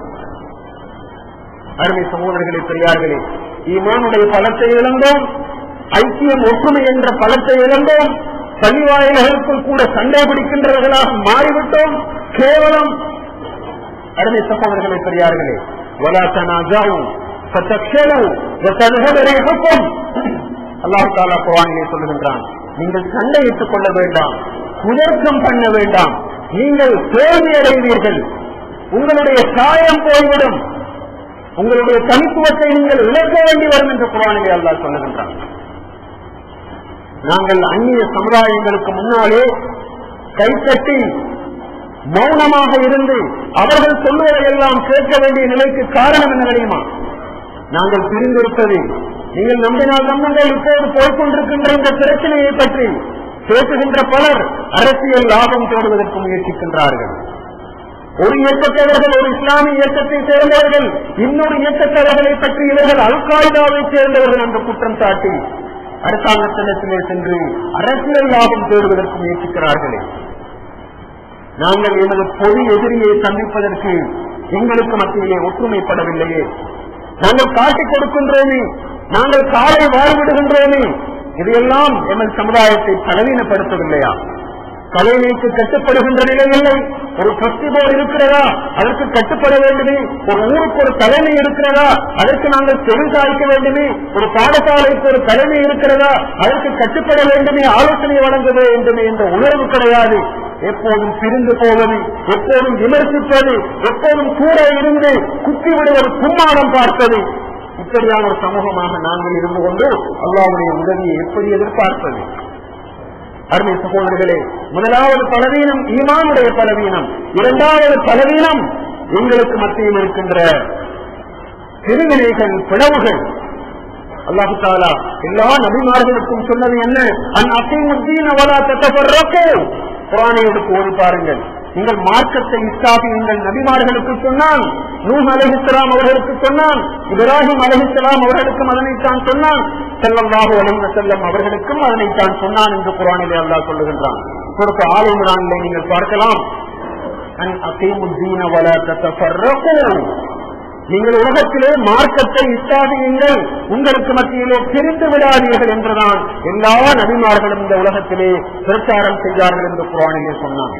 அருமை சகோதரர்களே பெரியார்களே ஈமானுடைய பலத்தை இழந்தோம் ஐக்கியம் ஒற்றுமை என்ற பலத்தை இழந்தோம் பள்ளிவாயில்களுக்குள் கூட சண்டை பிடிக்கின்றவர்களாக மாறிவிட்டோம் கேவலம் அருமை சகோதரர்களே பெரியார்களே ولا تنازعوا فتفشلوا وتذهب ريحكم அல்லாஹ் தாலா குரானிலே சொல்லுகின்றான் நீங்கள் சண்டையிட்டுக் கொள்ள வேண்டாம் குதர்க்கம் பண்ண வேண்டாம் நீங்கள் தோல்வி அடைவீர்கள் உங்களுடைய சாயம் போய்விடும் உங்களுடைய தனித்துவத்தை நீங்கள் இழக்க வேண்டி வரும் என்று குரானிலே அல்லாஹ் சொல்லுகின்றான் நாங்கள் அந்நிய சமுதாயங்களுக்கு முன்னாலே கைத்தட்டி மௌனமாக இருந்து அவர்கள் சொல்லுவதையெல்லாம் கேட்க வேண்டிய நிலைக்கு காரணம் என்ன தெரியுமா நாங்கள் பிரிந்திருப்பது நீங்கள் நம்பினால் நம்புங்கள் இப்போது போய்கொண்டிருக்கின்ற இந்த பிரச்சனையை பற்றி பேசுகின்ற பலர் அரசியல் லாபம் தேடுவதற்கு முயற்சிக்கின்றார்கள் ஒரு இயக்கத்தவர்கள் ஒரு இஸ்லாமிய இயக்கத்தை சேர்ந்தவர்கள் இன்னொரு இயக்கத்தவர்களை பற்றி இவர்கள் அல்காய்தாவை சேர்ந்தவர்கள் என்று குற்றம் சாட்டி அரசாங்கத்தினத்திலே சென்று அரசியல் லாபம் தேடுவதற்கு முயற்சிக்கிறார்களே நாங்கள் எமது பொது எதிரியை சந்திப்பதற்கு எங்களுக்கு மத்தியிலே ஒற்றுமைப்படவில்லையே நாங்கள் காட்டிக் கொடுக்கின்றோமே நாங்கள் காலை வாழ்விடுகின்றோமே இதையெல்லாம் எமது சமுதாயத்தை பலவீனப்படுத்தவில்லையா தலைமைக்கு கட்டுப்படுகின்ற நிலை இல்லை ஒரு ட்ரஸ்டி போர்டு இருக்கிறதா அதற்கு கட்டுப்பட வேண்டுமே ஒரு ஊருக்கு ஒரு தலைமை இருக்கிறதா அதற்கு நாங்கள் செவிசாய்க்க வேண்டுமே ஒரு பாடசாலைக்கு ஒரு தலைமை இருக்கிறதா அதற்கு கட்டுப்பட வேண்டுமே ஆலோசனை வழங்க வேண்டுமே என்ற உணர்வு கிடையாது எப்போதும் பிரிந்து போவது எப்போதும் விமர்சிப்பது எப்போதும் கூட இருந்து குத்தி விடுவது கும்மாடம் பார்ப்பது இப்படியான ஒரு சமூகமாக நாங்கள் இருந்து கொண்டு அல்லாவுடைய உதவியை எப்படி எதிர்பார்ப்பது அருமை சகோதரர்களே முதலாவது பலவீனம் ஈமானுடைய பலவீனம் இரண்டாவது பலவீனம் எங்களுக்கு மத்தியில் இருக்கின்ற பிரிவினைகள் பிளவுகள் அல்லாஹு தாலா எல்லா நபிமார்களுக்கும் சொன்னது என்ன அன் அசைமுத்தீன வலா தத்தபர்ரக்கோ குரானை எடுத்து ஓடி பாருங்கள் நீங்கள் மார்க்கத்தை இஸ்தாபியுங்கள் நபிமார்களுக்கு சொன்னான் நூஹ் அலஹிஸ்லாம் அவர்களுக்கு சொன்னான் இப்ராஹிம் அலஹிஸ்லாம் அவர்களுக்கும் அதனைத்தான் சொன்னான் செல்லல்லாஹு அலைஹி செல்லம் அவர்களுக்கும் அதனைத்தான் சொன்னான் என்று குரானிலே அல்லாஹ் சொல்லுகின்றான் பொறுத்து ஆளுநரானிலே நீங்கள் பார்க்கலாம் அன் அசைமுத்தீன வலா தத்தபர்ரக்கோ நீங்கள் உலகத்திலே மார்க்கத்தை இஸ்தாபியுங்கள் உங்களுக்கு மத்தியிலே பிரிந்து விடாதீர்கள் என்றுதான் எல்லா நபிமார்களும் இந்த உலகத்திலே பிரச்சாரம் செய்தார்கள் என்று குரானிலே சொன்னாங்க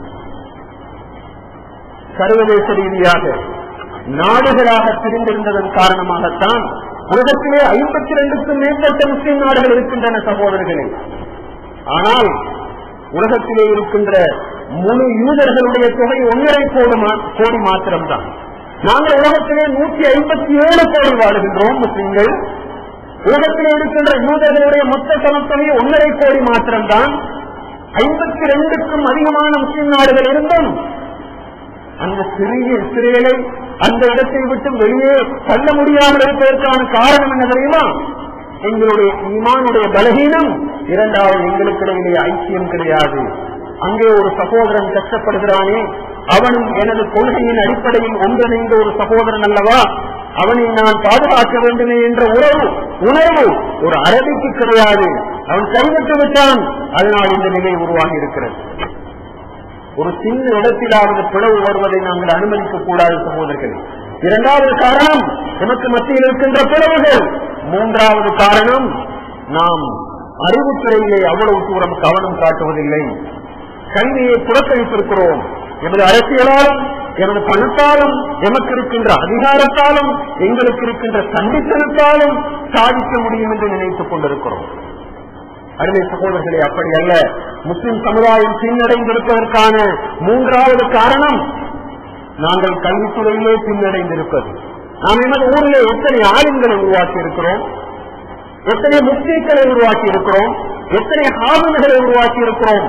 சர்வதேச ரீதியாக நாடுகளாக பிரிந்திருந்ததன் காரணமாகத்தான் உலகத்திலே ஐம்பத்தி ரெண்டுக்கும் மேற்பட்ட முஸ்லிம் நாடுகள் இருக்கின்றன சகோதரர்களே ஆனால் உலகத்திலே இருக்கின்ற முழு யூதர்களுடைய தொகை ஒன்றரை கோடி மா- கோடி மாத்திரம்தான் நாங்கள் உலகத்திலே நூற்றி ஐம்பத்தி ஏழு கோடி வாழுகின்றோம் முஸ்லிம்கள் உலகத்திலே இருக்கின்ற யூதர்களுடைய மொத்த சமத்தொகை ஒன்றரை கோடி மாத்திரம்தான் ஐம்பத்தி ரெண்டுக்கும் அதிகமான முஸ்லிம் நாடுகள் இருந்தும் அந்த சிறிய இஸ்ரேலை அந்த இடத்தை விட்டு வெளியே தள்ள முடியாமல் இருப்பதற்கான காரணம் என்ன தெரியுமா எங்களுடைய ஈமானுடைய பலகீனம் இரண்டாவது எங்களுக்கிடையிலே ஐக்கியம் கிடையாது அங்கே ஒரு சகோதரன் கஷ்டப்படுகிறானே அவனும் எனது கொள்கையின் அடிப்படையில் ஒன்றிணைந்த ஒரு சகோதரன் அல்லவா அவனை நான் பாதுகாக்க வேண்டுமே என்ற உறவு உணர்வு ஒரு அரபிக்கு கிடையாது அவன் கைவிட்டு விட்டான் அதனால் இந்த நிலை உருவாகி இருக்கிறது ஒரு சின்ன இடத்திலாவது பிளவு வருவதை நாங்கள் அனுமதிக்க கூடாது சகோதரர்களே இரண்டாவது காரணம் நமக்கு மத்தியில் இருக்கின்ற பிளவுகள் மூன்றாவது காரணம் நாம் அறிவுத்துறையிலே அவ்வளவு தூரம் கவனம் காட்டுவதில்லை கல்வியை புறக்கணித்திருக்கிறோம் எமது அரசியலாலும் எமது பணத்தாலும் எமக்கு இருக்கின்ற அதிகாரத்தாலும் எங்களுக்கு இருக்கின்ற சண்டித்தனத்தாலும் சாதிக்க முடியும் என்று நினைத்துக் கொண்டிருக்கிறோம் அருமை சகோதரர்களே அப்படி அல்ல முஸ்லிம் சமுதாயம் பின்னடைந்திருப்பதற்கான மூன்றாவது காரணம் நாங்கள் கல்வித்துறையிலே பின்னடைந்திருப்பது நாம் எமது ஊரிலே எத்தனை ஆளுங்களை உருவாக்கி இருக்கிறோம் எத்தனை முஸ்லீம்களை உருவாக்கி இருக்கிறோம் எத்தனை ஆளுநர்களை உருவாக்கி இருக்கிறோம்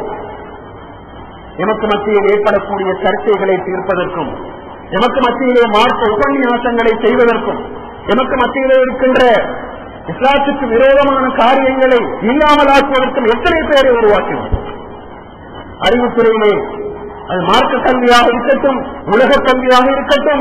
எமக்கு மத்தியில் ஏற்படக்கூடிய சர்ச்சைகளை தீர்ப்பதற்கும் எமக்கு மத்தியிலே மாற்ற உபன்யாசங்களை செய்வதற்கும் எமக்கு மத்தியிலே இருக்கின்ற இஸ்லாத்துக்கு விரோதமான காரியங்களை இல்லாமலாக்குவதற்கும் எத்தனை பேரை உருவாக்கினோம் அறிவுத்துறையிலே அது மார்க்க கல்வியாக இருக்கட்டும் உலக கல்வியாக இருக்கட்டும்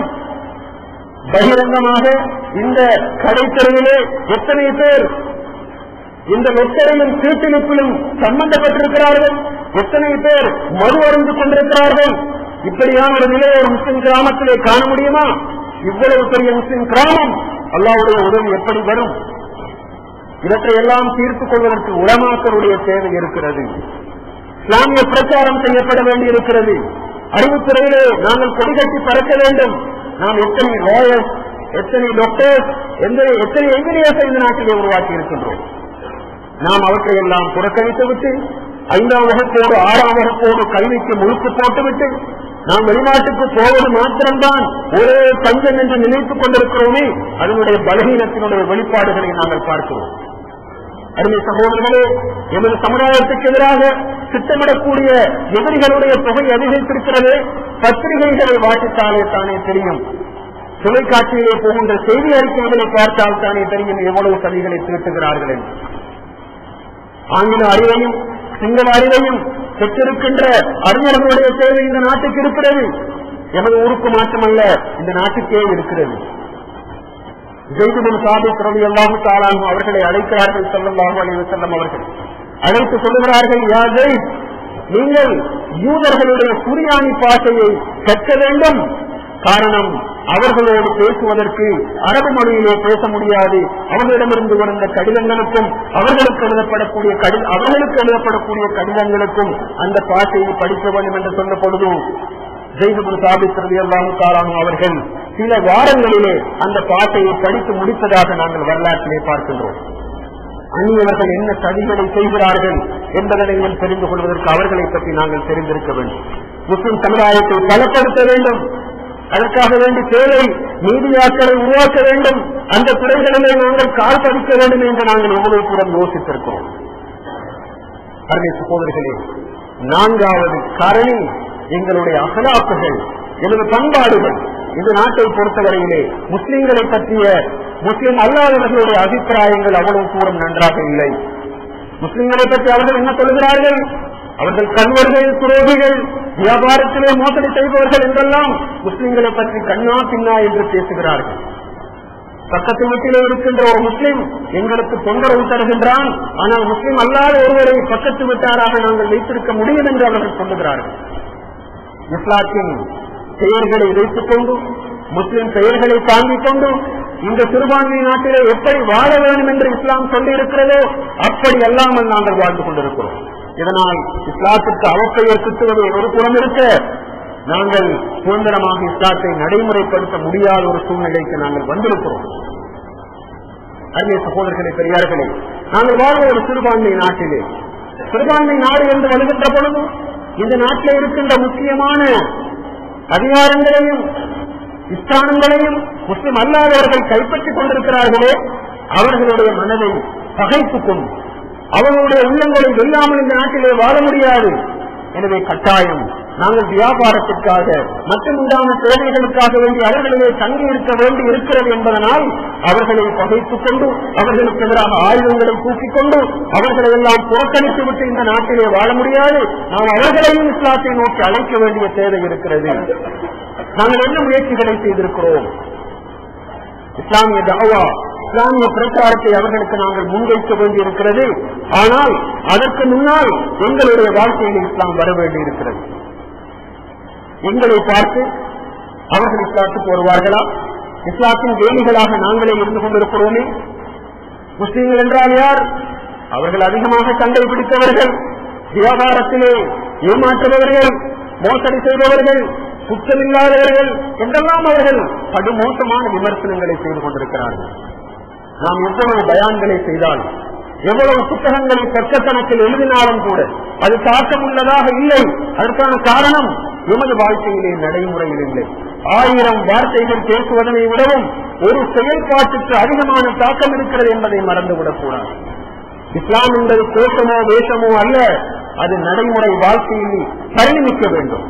பகிரங்கமாக இந்த கடைத்துறையிலே எத்தனை பேர் இந்த லொட்டரையும் சீட்டிலிப்பிலும் சம்பந்தப்பட்டிருக்கிறார்கள் எத்தனை பேர் மது அருந்து கொண்டிருக்கிறார்கள் இப்படியான ஒரு நிலையை ஒரு முஸ்லிம் கிராமத்திலே காண முடியுமா இவ்வளவு பெரிய முஸ்லிம் கிராமம் அல்லாவுடைய உதவி எப்படி வரும் இவற்றை எல்லாம் தீர்த்துக் கொள்வதற்கு உலமாக்களுடைய தேவை இருக்கிறது இஸ்லாமிய பிரச்சாரம் செய்யப்பட வேண்டியிருக்கிறது அறிவுத்துறையிலே நாங்கள் கொடிகட்டி பறக்க வேண்டும் நாம் எத்தனை லாயர்ஸ் எத்தனை டாக்டர்ஸ் எத்தனை என்ஜினியர்ஸ் இந்த நாட்டிலே உருவாக்கி இருக்கின்றோம் நாம் அவற்றை எல்லாம் புறக்கணித்து விட்டு ஐந்தாம் வகுப்போடு ஆறாம் வகுப்போடு கல்விக்கு முழுக்கு போட்டுவிட்டு நாம் வெளிநாட்டுக்கு போவது மாத்திரம்தான் ஒரே தஞ்சம் என்று நினைத்துக் கொண்டிருக்கிறோமே அதனுடைய பலகீனத்தினுடைய வெளிப்பாடுகளை நாங்கள் பார்க்கிறோம் அருமை சகோதரர்களே எமது சமுதாயத்துக்கு எதிராக திட்டமிடக்கூடிய எதிரிகளுடைய தொகை அதிகரித்திருக்கிறது பத்திரிகைகளை வாசித்தாலே தானே தெரியும் தொலைக்காட்சியிலே போகின்ற செய்தி அறிக்கைகளை பார்த்தால் தானே தெரியும் எவ்வளவு சதிகளை திரட்டுகிறார்கள் என்று ஆங்கில அறிவையும் சிங்கள அறிவையும் பெற்றிருக்கின்ற அறிஞர்களுடைய தேவை இந்த நாட்டுக்கு இருக்கிறது எமது ஊருக்கு மாற்றமல்ல இந்த நாட்டுக்கே இருக்கிறது ஜெய்துபின் சாபித் ரவி அல்லாஹு தாலானும் அவர்களை அழைக்கிறார்கள் சொல்லல்லாஹு அலைஹி செல்லம் அவர்கள் அழைத்து சொல்லுகிறார்கள் யா ஜெயித் நீங்கள் யூதர்களுடைய சுரியானி பாஷையை கற்க வேண்டும் காரணம் அவர்களோடு பேசுவதற்கு அரபு மொழியிலே பேச முடியாது அவர்களிடமிருந்து வந்த கடிதங்களுக்கும் அவர்களுக்கு எழுதப்படக்கூடிய கடி அவர்களுக்கு எழுதப்படக்கூடிய கடிதங்களுக்கும் அந்த பாஷையை படிக்க வேண்டும் என்று சொன்ன பொழுது ஜெய்துபுல் சாபித் ரவி அல்லாஹு தாலானு அவர்கள் சில வாரங்களிலே அந்த பாட்டையை படித்து முடித்ததாக நாங்கள் வரலாற்றிலே பார்க்கின்றோம் அந்நியவர்கள் என்ன சதிகளை செய்கிறார்கள் என்பதனையும் தெரிந்து கொள்வதற்கு அவர்களை பற்றி நாங்கள் தெரிந்திருக்க வேண்டும் முஸ்லிம் சமுதாயத்தை பலப்படுத்த வேண்டும் அதற்காக வேண்டி தேவை நீதியாக்களை உருவாக்க வேண்டும் அந்த துறைகளிலே நாங்கள் கால் பதிக்க வேண்டும் என்று நாங்கள் எவ்வளவு தூரம் யோசித்திருக்கிறோம் அருமை சகோதரர்களே நான்காவது காரணி எங்களுடைய அகலாப்புகள் எனது பண்பாடுகள் இந்த நாட்டை பொறுத்தவரையிலே முஸ்லிம்களை பற்றிய முஸ்லிம் அல்லாதவர்களுடைய அபிப்பிராயங்கள் அவ்வளவு தூரம் நன்றாக இல்லை முஸ்லிம்களை பற்றி அவர்கள் என்ன சொல்கிறார்கள் அவர்கள் கல்வர்கள் துரோகிகள் வியாபாரத்திலே மோசடி செய்பவர்கள் என்றெல்லாம் முஸ்லிம்களை பற்றி கண்ணா பின்னா என்று பேசுகிறார்கள் பக்கத்து வீட்டிலே இருக்கின்ற ஒரு முஸ்லிம் எங்களுக்கு தொந்தரவு தருகின்றான் ஆனால் முஸ்லிம் அல்லாத ஒருவரை பக்கத்து வீட்டாராக நாங்கள் வைத்திருக்க முடியும் என்று அவர்கள் சொல்லுகிறார்கள் இஸ்லாத்தின் பெயர்களை வைத்துக் கொண்டு முஸ்லிம் பெயர்களை தாங்கிக் கொண்டு இந்த சிறுபான்மை நாட்டிலே எப்படி வாழ வேண்டும் என்று இஸ்லாம் சொல்லியிருக்கிறதோ அப்படி அல்லாமல் நாங்கள் வாழ்ந்து கொண்டிருக்கிறோம் இதனால் இஸ்லாத்திற்கு அவப்பெயர் சுற்றுவது ஒரு புறம் இருக்க நாங்கள் சுதந்திரமாக இஸ்லாத்தை நடைமுறைப்படுத்த முடியாத ஒரு சூழ்நிலைக்கு நாங்கள் வந்திருக்கிறோம் அருமை சகோதரர்களே பெரியார்களே நாங்கள் வாழ்ற ஒரு சிறுபான்மை நாட்டிலே சிறுபான்மை நாடு என்று வருகின்ற பொழுது இந்த நாட்டில் இருக்கின்ற முக்கியமான அதிகாரங்களையும் இஸ்தானங்களையும் முஸ்லிம் அல்லாதவர்கள் கைப்பற்றிக் கொண்டிருக்கிறார்களே அவர்களுடைய மனதை பகைத்துக் கொண்டு அவர்களுடைய உள்ளங்களை வெல்லாமல் இந்த நாட்டிலே வாழ முடியாது எனவே கட்டாயம் நாங்கள் வியாபாரத்திற்காக மற்றும் உண்டான தேவைகளுக்காக வேண்டி அவர்களிலே தங்கி இருக்க வேண்டி இருக்கிறது என்பதனால் அவர்களை பகைத்துக் கொண்டு அவர்களுக்கு எதிராக ஆயுதங்களை தூக்கிக் கொண்டு அவர்களை எல்லாம் புறக்கணித்து விட்டு இந்த நாட்டிலே வாழ முடியாது நாம் அவர்களையும் இஸ்லாத்தை நோக்கி அழைக்க வேண்டிய தேவை இருக்கிறது நாங்கள் என்ன முயற்சிகளை செய்திருக்கிறோம் இஸ்லாமிய தகவா இஸ்லாமிய பிரச்சாரத்தை அவர்களுக்கு நாங்கள் முன்வைக்க வேண்டியிருக்கிறது ஆனால் அதற்கு முன்னால் எங்களுடைய வாழ்க்கையில் இஸ்லாம் வர வேண்டியிருக்கிறது எங்களை பார்த்து அவர்கள் இஸ்லாத்துக்கு வருவார்களா இஸ்லாத்தின் வேலிகளாக நாங்களே இருந்து கொண்டிருக்கிறோமே முஸ்லீம்கள் என்றால் யார் அவர்கள் அதிகமாக சண்டை பிடித்தவர்கள் வியாபாரத்திலே ஏமாற்றுபவர்கள் மோசடி செய்பவர்கள் குற்றமில்லாதவர்கள் என்றெல்லாம் அவர்கள் படுமோசமான விமர்சனங்களை செய்து கொண்டிருக்கிறார்கள் நாம் எவ்வளவு பயான்களை செய்தால் எவ்வளவு புத்தகங்களை கணக்கில் எழுதினாலும் கூட அது தாக்கம் உள்ளதாக இல்லை அதற்கான காரணம் எமது வாழ்க்கையிலே நடைமுறையில் இல்லை ஆயிரம் வார்த்தைகள் பேசுவதனை விடவும் ஒரு செயல்பாட்டுக்கு அதிகமான தாக்கம் இருக்கிறது என்பதை மறந்துவிடக் கூடாது இஸ்லாம் என்பது கோஷமோ வேஷமோ அல்ல அது நடைமுறை வாழ்க்கையில் பரிணமிக்க வேண்டும்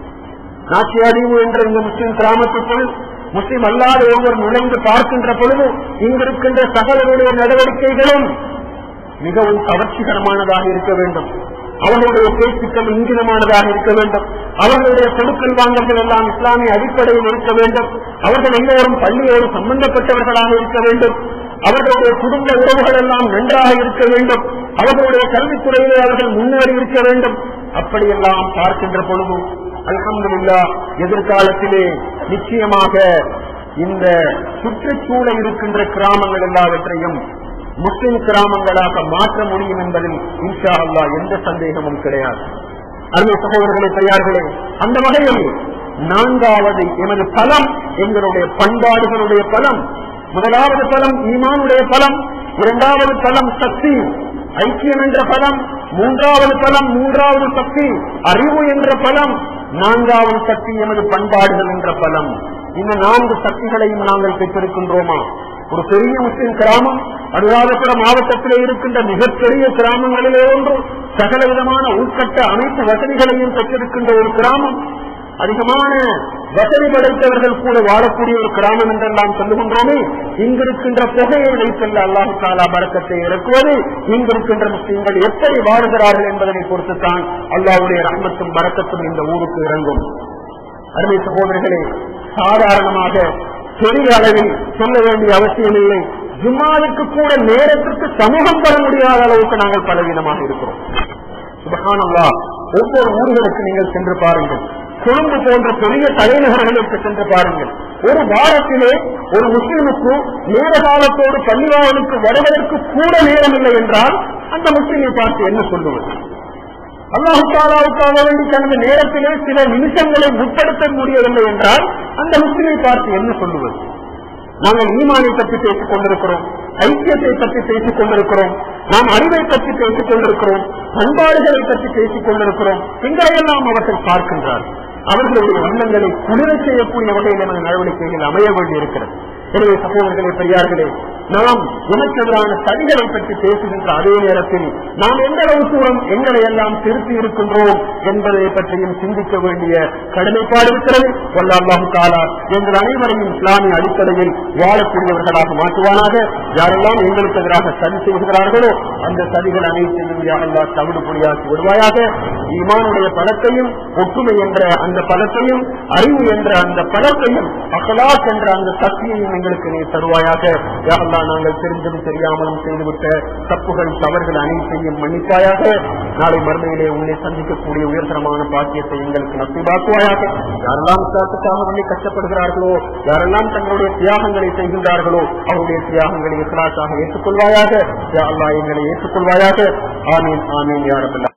நாச்சி அறிவு என்ற இந்த முஸ்லிம் கிராமத்துக்குள் முஸ்லிம் அல்லாத ஒருவர் நுழைந்து பார்க்கின்ற பொழுது இங்கிருக்கின்ற சகலருடைய நடவடிக்கைகளும் மிகவும் கவர்ச்சிகரமானதாக இருக்க வேண்டும் அவர்களுடைய பேச்சுக்கள் இங்கிதமானதாக இருக்க வேண்டும் அவர்களுடைய கொடுக்கல் வாங்கல்கள் எல்லாம் இஸ்லாமிய அடிப்படையில் இருக்க வேண்டும் அவர்கள் எல்லோரும் பள்ளியோடு சம்பந்தப்பட்டவர்களாக இருக்க வேண்டும் அவர்களுடைய குடும்ப உறவுகள் எல்லாம் நன்றாக இருக்க வேண்டும் அவர்களுடைய கல்வித்துறையிலே அவர்கள் முன்னேறி இருக்க வேண்டும் அப்படியெல்லாம் பார்க்கின்ற பொழுது அல்ஹம்துல்லா எதிர்காலத்திலே நிச்சயமாக இந்த சுற்றுச்சூழல் இருக்கின்ற கிராமங்கள் எல்லாவற்றையும் முஸ்லிம் கிராமங்களாக மாற்ற முடியும் என்பதில் இன்ஷா அல்லா எந்த சந்தேகமும் கிடையாது அருமை சகோதரர்களை பெரியார்களே அந்த வகையில் நான்காவது எமது பலம் எங்களுடைய பண்பாடுகளுடைய பலம் முதலாவது பலம் ஈமானுடைய பலம் இரண்டாவது பலம் சக்தி ஐக்கியம் என்ற பலம் மூன்றாவது பலம் மூன்றாவது சக்தி அறிவு என்ற பலம் நான்காவது சக்தி எமது பண்பாடுகள் என்ற பலம் இந்த நான்கு சக்திகளையும் நாங்கள் பெற்றிருக்கின்றோமா ஒரு பெரிய முஸ்லிம் கிராமம் அனுராதபுர மாவட்டத்திலே இருக்கின்ற மிகப்பெரிய கிராமங்களிலே ஒன்று சகல விதமான உள்கட்ட அனைத்து வசதிகளையும் பெற்றிருக்கின்ற ஒரு கிராமம் அதிகமான வசதி படைத்தவர்கள் கூட வாழக்கூடிய ஒரு கிராமம் என்றெல்லாம் சொல்லுகின்றோமே இங்கிருக்கின்ற புகையை வைத்தல்ல அல்லாஹு தாலா பறக்கத்தை இறக்குவது இங்கிருக்கின்ற முஸ்லீம்கள் எப்படி வாழுகிறார்கள் என்பதனை பொறுத்துத்தான் அல்லாவுடைய ரஹ்மத்தும் பறக்கத்தும் இந்த ஊருக்கு இறங்கும் அருமை சகோதரர்களே சாதாரணமாக பெரிய அளவில் சொல்ல வேண்டிய அவசியம் இல்லை ஜும்மாவுக்கு கூட நேரத்திற்கு சமூகம் தர முடியாத அளவுக்கு நாங்கள் பலவீனமாக இருக்கிறோம் சுபகானல்லா ஒவ்வொரு ஊர்களுக்கு நீங்கள் சென்று பாருங்கள் கொழும்பு போன்ற பெரிய தலைநகர்களுக்கு சென்று பாருங்கள் ஒரு வாரத்திலே ஒரு முஸ்லிமுக்கு நேர காலத்தோடு பள்ளிவாசலுக்கு வருவதற்கு கூட நேரம் இல்லை என்றால் அந்த முஸ்லிமை பார்த்து என்ன சொல்லுவது அல்லாஹு தாலாவுக்காக வேண்டி தனது நேரத்திலே சில நிமிஷங்களை முற்படுத்த முடியவில்லை என்றால் அந்த முஸ்லிமை பார்த்து என்ன சொல்லுவது நாங்கள் ஈமானை பற்றி பேசிக் கொண்டிருக்கிறோம் ஐக்கியத்தை பற்றி பேசிக் கொண்டிருக்கிறோம் நாம் அறிவை பற்றி பேசிக் கொண்டிருக்கிறோம் பண்பாடுகளை பற்றி பேசிக் கொண்டிருக்கிறோம் எங்களையெல்லாம் அவர்கள் பார்க்கின்றார்கள் அவர்களுடைய எண்ணங்களை குளிர செய்யக்கூடிய வகையில் நமது நடவடிக்கைகள் அமைய வேண்டியிருக்கிறது எனவே சகோதரர்களே பெரியார்களே நாம் எமக்கு எதிரான சதிகளை பற்றி பேசுகின்ற அதே நேரத்தில் நாம் எந்த அளவு தூரம் எங்களை எல்லாம் திருத்தி இருக்கின்றோம் என்பதை பற்றியும் சிந்திக்க வேண்டிய கடமைப்பாடு இருக்கிறது வல்லாஹு தாலா எங்கள் அனைவரையும் இஸ்லாமிய அடிப்படையில் வாழக்கூடியவர்களாக மாற்றுவானாக யாரெல்லாம் எங்களுக்கு எதிராக சதி செய்கிறார்களோ அந்த சதிகள் அனைத்தையும் யாரெல்லா தவிடு பொடியாக்கி விடுவாயாக ஈமானுடைய பலத்தையும் ஒற்றுமை என்ற அந்த பலத்தையும் அறிவு என்ற அந்த பலத்தையும் அகலாக் என்ற அந்த சக்தியையும் எங்களுக்கு நீ தருவாயாக யாரெல்லாம் நாங்கள் தெரிந்தும் தெரியாமலும் செய்துவிட்ட தப்புகள் தவறுகள் அனைத்தையும் மன்னிப்பாயாக நாளை மறுமையிலே உன்னை சந்திக்கக்கூடிய உயர்தரமான பாக்கியத்தை எங்களுக்கு நசிபாக்குவாயாக யாரெல்லாம் இஸ்லாத்துக்காக வேண்டி கஷ்டப்படுகிறார்களோ யாரெல்லாம் தங்களுடைய தியாகங்களை செய்கின்றார்களோ அவருடைய தியாகங்களை இஸ்லாத்தாக ஏற்றுக்கொள்வாயாக யா அல்லாஹ் எங்களை ஏற்றுக்கொள்வாயாக ஆமீன் ஆமீன் யாரபல்ல